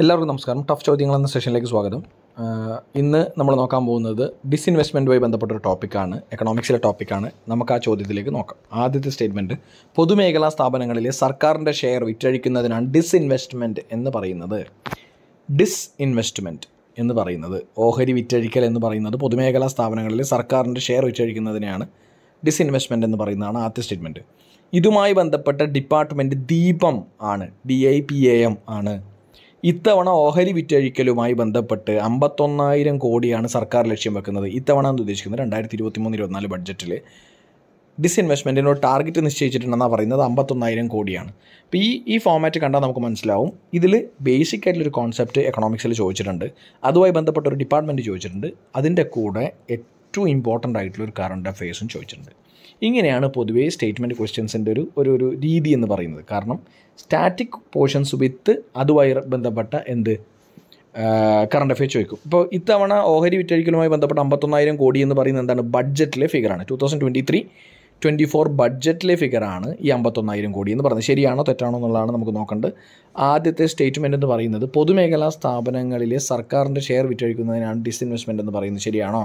എല്ലാവർക്കും നമസ്കാരം ടഫ് ചോദ്യങ്ങൾ എന്ന സെഷനിലേക്ക് സ്വാഗതം ആഹ് ഇന്ന് നമ്മൾ നോക്കാൻ പോകുന്നത് ഡിസ്ഇൻവെസ്റ്റ്മെൻറ്റുമായി ബന്ധപ്പെട്ട ഒരു ടോപ്പിക്കാണ് എക്കണോമിക്സിലെ ടോപ്പിക്കാണ് നമുക്ക് ആ ചോദ്യത്തിലേക്ക് നോക്കാം ആദ്യത്തെ സ്റ്റേറ്റ്മെൻറ്റ് പൊതുമേഖലാ സ്ഥാപനങ്ങളിലെ സർക്കാരിൻ്റെ ഷെയർ വിറ്റഴിക്കുന്നതിനാണ് ഡിസ്ഇൻവെസ്റ്റ്മെൻറ്റ് എന്ന് പറയുന്നത് ഡിസ്ഇൻവെസ്റ്റ്മെൻറ്റ് എന്ന് പറയുന്നത് ഓഹരി വിറ്റഴിക്കൽ എന്ന് പറയുന്നത് പൊതുമേഖലാ സ്ഥാപനങ്ങളിലെ സർക്കാരിൻ്റെ ഷെയർ വിറ്റഴിക്കുന്നതിനെയാണ് ഡിസ്ഇൻവെസ്റ്റ്മെൻറ്റ് എന്ന് പറയുന്നതാണ് ആദ്യ സ്റ്റേറ്റ്മെൻറ്റ് ഇതുമായി ബന്ധപ്പെട്ട ഡിപ്പാർട്ട്മെൻറ്റ് ദീപം ആണ് D I P A M ആണ് ഇത്തവണ ഓഹരി വിറ്റഴിക്കലുമായി ബന്ധപ്പെട്ട് അമ്പത്തൊന്നായിരം കോടിയാണ് സർക്കാർ ലക്ഷ്യം വെക്കുന്നത് ഇത്തവണ എന്ന് ഉദ്ദേശിക്കുന്നത് രണ്ടായിരത്തി ഇരുപത്തി മൂന്ന് ഇരുപത്തിനാല് ബഡ്ജറ്റിൽ ഡിസ്ഇൻവെസ്റ്റ്മെൻറ്റിനൊരു ടാർഗറ്റ് നിശ്ചയിച്ചിട്ടുണ്ടെന്നാണ് പറയുന്നത് അമ്പത്തൊന്നായിരം കോടിയാണ് അപ്പോൾ ഈ ഈ ഫോമാറ്റ് കണ്ടാൽ നമുക്ക് മനസ്സിലാവും ഇതിൽ ബേസിക് ആയിട്ടുള്ളൊരു കോൺസെപ്റ്റ് എക്കണോമിക്സിൽ ചോദിച്ചിട്ടുണ്ട് അതുമായി ബന്ധപ്പെട്ട ഒരു ഡിപ്പാർട്ട്മെൻറ്റ് ചോദിച്ചിട്ടുണ്ട് അതിൻ്റെ കൂടെ ഏറ്റവും ഇമ്പോർട്ടൻ്റ് ആയിട്ടുള്ള ഒരു കറണ്ട് അഫയേഴ്സും ചോദിച്ചിട്ടുണ്ട് ഇങ്ങനെയാണ് പൊതുവേ സ്റ്റേറ്റ്മെൻറ്റ് ക്വസ്റ്റ്യൻസിൻ്റെ ഒരു ഒരു ഒരു രീതി എന്ന് പറയുന്നത് കാരണം സ്റ്റാറ്റിക് പോർഷൻസ് വിത്ത് അതുമായി ബന്ധപ്പെട്ട എന്ത് കറണ്ട് അഫെയർ ചോദിക്കും ഇപ്പോൾ ഇത്തവണ ഓഹരി വിറ്റഴിക്കലുമായി ബന്ധപ്പെട്ട അമ്പത്തൊന്നായിരം കോടി എന്ന് പറയുന്നത് എന്താണ് ബഡ്ജറ്റിലെ ഫിഗറാണ് two thousand twenty three twenty four ബഡ്ജറ്റിലെ ഫിഗറാണ് ഈ അമ്പത്തൊന്നായിരം കോടി എന്ന് പറയുന്നത് ശരിയാണോ തെറ്റാണോ എന്നുള്ളതാണ് നമുക്ക് നോക്കേണ്ടത് ആദ്യത്തെ സ്റ്റേറ്റ്മെൻറ്റ് എന്ന് പറയുന്നത് പൊതുമേഖലാ സ്ഥാപനങ്ങളിലെ സർക്കാരിൻ്റെ ഷെയർ വിറ്റഴിക്കുന്നതിനാണ് ഡിസ്ഇൻവെസ്റ്റ്മെൻറ്റ് എന്ന് പറയുന്നത് ശരിയാണോ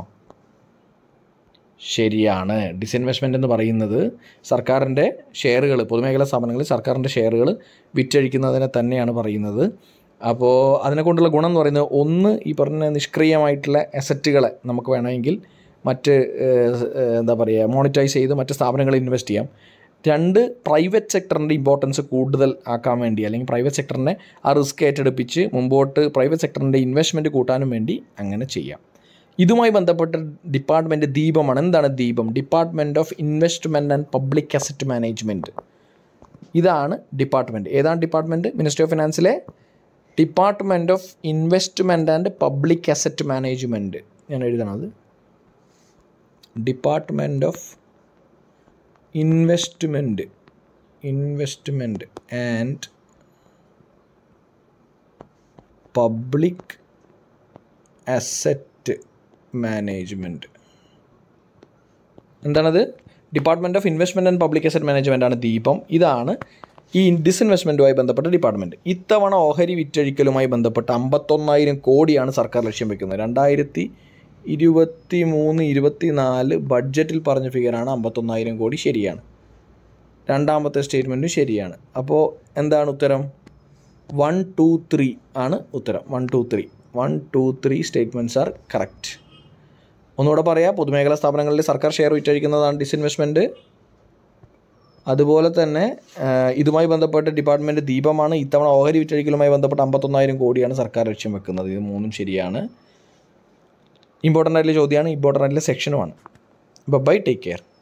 ശരിയാണ് ഡിസ്ഇൻവെസ്റ്റ്മെൻ്റ് എന്ന് പറയുന്നത് സർക്കാരിൻ്റെ ഷെയറുകൾ പൊതുമേഖലാ സ്ഥാപനങ്ങളിൽ സർക്കാരിൻ്റെ ഷെയറുകൾ വിറ്റഴിക്കുന്നതിനെ തന്നെയാണ് പറയുന്നത് അപ്പോൾ അതിനെക്കൊണ്ടുള്ള ഗുണം എന്ന് പറയുന്നത് ഒന്ന് ഈ പറഞ്ഞ നിഷ്ക്രിയമായിട്ടുള്ള അസറ്റുകളെ നമുക്ക് വേണമെങ്കിൽ മറ്റ് ഏഹ്, ഏഹ്, എന്താ പറയുക മോണിറ്റൈസ് ചെയ്ത് മറ്റ് സ്ഥാപനങ്ങളിൽ ഇൻവെസ്റ്റ് ചെയ്യാം രണ്ട് പ്രൈവറ്റ് സെക്ടറിൻ്റെ ഇമ്പോർട്ടൻസ് കൂടുതൽ ആക്കാൻ വേണ്ടി അല്ലെങ്കിൽ പ്രൈവറ്റ് സെക്ടറിനെ ആ റിസ്ക് ഏറ്റെടുപ്പിച്ച് മുമ്പോട്ട് പ്രൈവറ്റ് സെക്ടറിൻ്റെ ഇൻവെസ്റ്റ്മെൻറ്റ് കൂട്ടാനും വേണ്ടി അങ്ങനെ ചെയ്യാം ഇതുമായി ബന്ധപ്പെട്ട ഡിപ്പാർട്ട്മെൻറ്റ് ദീപമാണ് എന്താണ് DIPAM department of investment and public asset management ഇതാണ് ഡിപ്പാർട്ട്മെൻറ്റ് ഏതാണ് ഡിപ്പാർട്ട്മെൻറ്റ് മിനിസ്ട്രി ഓഫ് ഫിനാൻസിലെ department of investment and public asset management ഞാൻ എഴുതണത് department of investment investment and public asset management എന്താണത് department of investment and public asset management ആണ് DIPAM ഇതാണ് ഈ ഡിസ്ഇൻവെസ്റ്റ്മെൻറ്റുമായി ബന്ധപ്പെട്ട ഡിപ്പാർട്ട്മെൻറ്റ് ഇത്തവണ ഓഹരി വിറ്റഴിക്കലുമായി ബന്ധപ്പെട്ട് അമ്പത്തൊന്നായിരം കോടിയാണ് സർക്കാർ ലക്ഷ്യം വെക്കുന്നത് രണ്ടായിരത്തി ഇരുപത്തി മൂന്ന് ഇരുപത്തി നാല് ബഡ്ജറ്റിൽ പറഞ്ഞ ഫിഗറാണ് അമ്പത്തൊന്നായിരം കോടി ശരിയാണ് രണ്ടാമത്തെ സ്റ്റേറ്റ്മെൻറ്റും ശരിയാണ് അപ്പോൾ എന്താണ് ഉത്തരം വൺ ടു ത്രീ ആണ് ഉത്തരം one two three one two three statements are correct ഒന്നുകൂടെ പറയാം പൊതുമേഖലാ സ്ഥാപനങ്ങളിൽ സർക്കാർ ഷെയർ വിറ്റഴിക്കുന്നതാണ് ഡിസ്ഇൻവെസ്റ്റ്മെൻറ്റ് അതുപോലെ തന്നെ ആ, ഇതുമായി ബന്ധപ്പെട്ട ഡിപ്പാർട്ട്മെൻറ്റ് ദീപമാണ് ഇത്തവണ ഓഹരി വിറ്റഴിക്കലുമായി ബന്ധപ്പെട്ട അമ്പത്തൊന്നായിരം കോടിയാണ് സർക്കാർ ലക്ഷ്യം വെക്കുന്നത് ഇത് മൂന്നും ശരിയാണ് ഇമ്പോർട്ടൻ്റ് ആയിട്ടുള്ള ചോദ്യമാണ് ഇമ്പോർട്ടൻ്റ് ആയിട്ടുള്ള സെക്ഷനുമാണ് ബൈ ടേക്ക് കെയർ